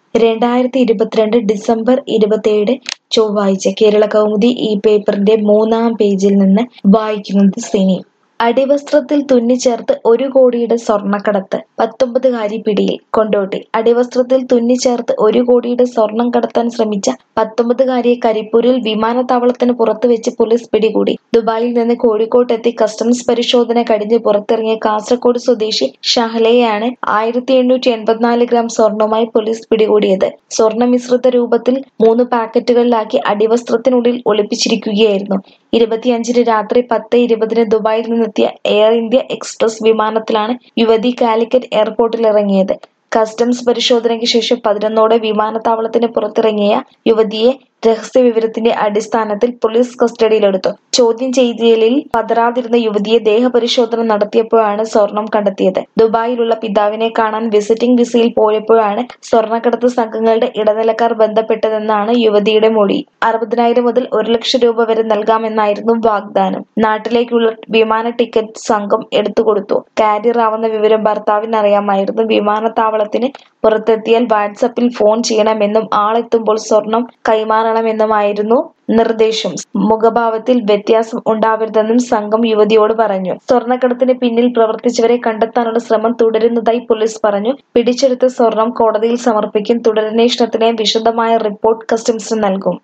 രണ്ടായിരത്തി ഇരുപത്തിരണ്ട് ഡിസംബർ ഇരുപത്തേഴ് ചൊവ്വാഴ്ച കേരളകൗമുദി ഈ പേപ്പറിന്റെ മൂന്നാം പേജിൽ നിന്ന് വായിക്കുന്നത് സിനി അടിവസ്ത്രത്തിൽ തുന്നിച്ചേർത്ത് ഒരു കോടിയുടെ സ്വർണ്ണക്കടത്ത് പത്തൊമ്പതുകാരി പിടിയിൽ കൊണ്ടോട്ടി അടിവസ്ത്രത്തിൽ തുന്നിച്ചേർത്ത് ഒരു കോടിയുടെ സ്വർണം കടത്താൻ ശ്രമിച്ച പത്തൊമ്പതുകാരിയെ കരിപ്പൂരിൽ വിമാനത്താവളത്തിന് പുറത്ത് വെച്ച് പോലീസ് പിടികൂടി ദുബായിൽ നിന്ന് കോഴിക്കോട്ടെത്തി കസ്റ്റംസ് പരിശോധന കഴിഞ്ഞ് പുറത്തിറങ്ങിയ കാസർഗോഡ് സ്വദേശി ഷഹലയെയാണ് ആയിരത്തി എണ്ണൂറ്റി എൺപത്തിനാല് ഗ്രാം സ്വർണവുമായി പോലീസ് പിടികൂടിയത് സ്വർണ്ണ മിശ്രിത രൂപത്തിൽ മൂന്ന് പാക്കറ്റുകളിലാക്കി അടിവസ്ത്രത്തിനുള്ളിൽ ഒളിപ്പിച്ചിരിക്കുകയായിരുന്നു ഇരുപത്തിയഞ്ചിന് രാത്രി പത്ത് ഇരുപതിന് ദുബായിൽ നിന്നെത്തിയ എയർ ഇന്ത്യ എക്സ്പ്രസ് വിമാനത്തിലാണ് യുവതി കാലിക്കറ്റ് എയർപോർട്ടിൽ ഇറങ്ങിയത് കസ്റ്റംസ് പരിശോധനയ്ക്ക് ശേഷം പതിനൊന്നോടെ വിമാനത്താവളത്തിന് പുറത്തിറങ്ങിയ യുവതിയെ രഹസ്യ വിവരത്തിന്റെ അടിസ്ഥാനത്തിൽ പോലീസ് കസ്റ്റഡിയിലെടുത്തു ചോദ്യം ചെയ്യലിൽ പതറാതിരുന്ന യുവതിയെ ദേഹപരിശോധന നടത്തിയപ്പോഴാണ് സ്വർണം കണ്ടെത്തിയത് ദുബായിലുള്ള പിതാവിനെ കാണാൻ വിസിറ്റിംഗ് വിസയിൽ പോയപ്പോഴാണ് സ്വർണ്ണക്കടത്ത് സംഘങ്ങളുടെ ഇടനിലക്കാർ ബന്ധപ്പെട്ടതെന്നാണ് യുവതിയുടെ മൊഴി അറുപതിനായിരം മുതൽ ഒരു ലക്ഷം രൂപ വരെ നൽകാമെന്നായിരുന്നു വാഗ്ദാനം നാട്ടിലേക്കുള്ള വിമാന ടിക്കറ്റ് സംഘം എടുത്തുകൊടുത്തു കാരിയർ ആവുന്ന വിവരം ഭർത്താവിന് അറിയാമായിരുന്നു വിമാനത്താവളത്തിന് പുറത്തെത്തിയാൽ വാട്സപ്പിൽ ഫോൺ ചെയ്യണമെന്നും ആളെത്തുമ്പോൾ സ്വർണം കൈമാറണമെന്നുമായിരുന്നു നിർദ്ദേശം മുഖഭാവത്തിൽ വ്യത്യാസം ഉണ്ടാവരുതെന്നും സംഘം യുവതിയോട് പറഞ്ഞു സ്വർണ്ണക്കടത്തിന് പിന്നിൽ പ്രവർത്തിച്ചവരെ കണ്ടെത്താനുള്ള ശ്രമം തുടരുന്നതായി പോലീസ് പറഞ്ഞു പിടിച്ചെടുത്ത സ്വർണം കോടതിയിൽ സമർപ്പിക്കും തുടരന്വേഷണത്തിന് വിശദമായ റിപ്പോർട്ട് കസ്റ്റംസിന് നൽകും